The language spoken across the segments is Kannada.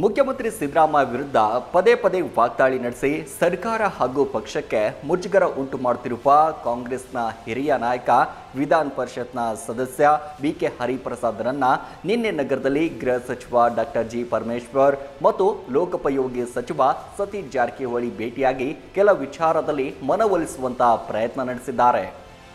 ಮುಖ್ಯಮಂತ್ರಿ ಸಿದ್ದರಾಮಯ್ಯ ವಿರುದ್ಧ ಪದೇ ಪದೇ ವಾಗ್ದಾಳಿ ನಡೆಸಿ ಸರ್ಕಾರ ಹಾಗೂ ಪಕ್ಷಕ್ಕೆ ಮುಜುಗರ ಉಂಟು ಮಾಡುತ್ತಿರುವ ಕಾಂಗ್ರೆಸ್ನ ಹಿರಿಯ ನಾಯಕ ವಿಧಾನ ಪರಿಷತ್ನ ಸದಸ್ಯ ಬಿ ಕೆ ಹರಿಪ್ರಸಾದ್ರನ್ನ ನಿನ್ನೆ ನಗರದಲ್ಲಿ ಗೃಹ ಸಚಿವ ಡಾಕ್ಟರ್ ಜಿ ಪರಮೇಶ್ವರ್ ಮತ್ತು ಲೋಕೋಪಯೋಗಿ ಸಚಿವ ಸತೀಶ್ ಜಾರಕಿಹೊಳಿ ಭೇಟಿಯಾಗಿ ಕೆಲ ವಿಚಾರದಲ್ಲಿ ಮನವೊಲಿಸುವಂತ ಪ್ರಯತ್ನ ನಡೆಸಿದ್ದಾರೆ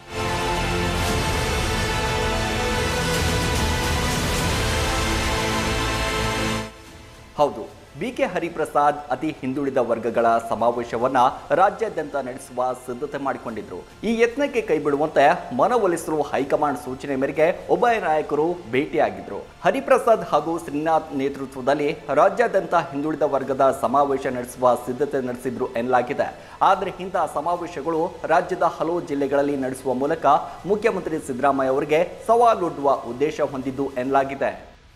ಹೌದು ಬಿ ಕೆ ಹರಿಪ್ರಸಾದ್ ಅತಿ ಹಿಂದುಳಿದ ವರ್ಗಗಳ ಸಮಾವೇಶವನ್ನ ರಾಜ್ಯಾದ್ಯಂತ ನಡೆಸುವ ಸಿದ್ಧತೆ ಮಾಡಿಕೊಂಡಿದ್ರು ಈ ಯತ್ನಕ್ಕೆ ಕೈಬಿಡುವಂತೆ ಮನವೊಲಿಸಲು ಹೈಕಮಾಂಡ್ ಸೂಚನೆ ಮೇರೆಗೆ ಉಭಯ ನಾಯಕರು ಭೇಟಿಯಾಗಿದ್ರು ಹರಿಪ್ರಸಾದ್ ಹಾಗೂ ಶ್ರೀನಾಥ್ ನೇತೃತ್ವದಲ್ಲಿ ರಾಜ್ಯಾದ್ಯಂತ ಹಿಂದುಳಿದ ವರ್ಗದ ಸಮಾವೇಶ ನಡೆಸುವ ಸಿದ್ಧತೆ ನಡೆಸಿದ್ರು ಎನ್ನಲಾಗಿದೆ ಆದರೆ ಇಂತಹ ಸಮಾವೇಶಗಳು ರಾಜ್ಯದ ಹಲವು ಜಿಲ್ಲೆಗಳಲ್ಲಿ ನಡೆಸುವ ಮೂಲಕ ಮುಖ್ಯಮಂತ್ರಿ ಸಿದ್ದರಾಮಯ್ಯ ಅವರಿಗೆ ಸವಾಲೊಡ್ಡುವ ಉದ್ದೇಶ ಹೊಂದಿದ್ದು ಎನ್ನಲಾಗಿದೆ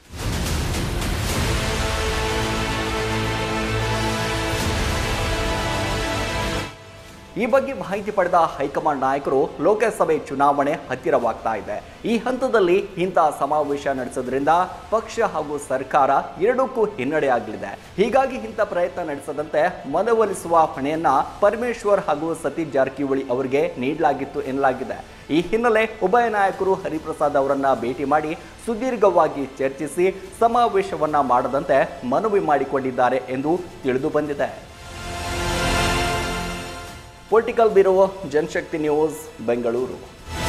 ಈ ಬಗ್ಗೆ ಮಾಹಿತಿ ಪಡೆದ ಹೈಕಮಾಂಡ್ ನಾಯಕರು ಲೋಕಸಭೆ ಚುನಾವಣೆ ಹತ್ತಿರವಾಗ್ತಾ ಇದೆ ಈ ಹಂತದಲ್ಲಿ ಇಂತಹ ಸಮಾವೇಶ ನಡೆಸೋದ್ರಿಂದ ಪಕ್ಷ ಹಾಗೂ ಸರ್ಕಾರ ಎರಡಕ್ಕೂ ಹಿನ್ನಡೆಯಾಗಲಿದೆ ಹೀಗಾಗಿ ಇಂಥ ಪ್ರಯತ್ನ ನಡೆಸದಂತೆ ಮನವೊಲಿಸುವ ಹೊಣೆಯನ್ನ ಪರಮೇಶ್ವರ್ ಹಾಗೂ ಸತೀಶ್ ಜಾರಕಿಹೊಳಿ ಅವರಿಗೆ ನೀಡಲಾಗಿತ್ತು ಎನ್ನಲಾಗಿದೆ ಈ ಹಿನ್ನೆಲೆ ಉಭಯ ನಾಯಕರು ಹರಿಪ್ರಸಾದ್ ಅವರನ್ನ ಭೇಟಿ ಮಾಡಿ ಸುದೀರ್ಘವಾಗಿ ಚರ್ಚಿಸಿ ಸಮಾವೇಶವನ್ನ ಮಾಡದಂತೆ ಮನವಿ ಮಾಡಿಕೊಂಡಿದ್ದಾರೆ ಎಂದು ತಿಳಿದು ಬಂದಿದೆ political bureau Janashakti news Bengaluru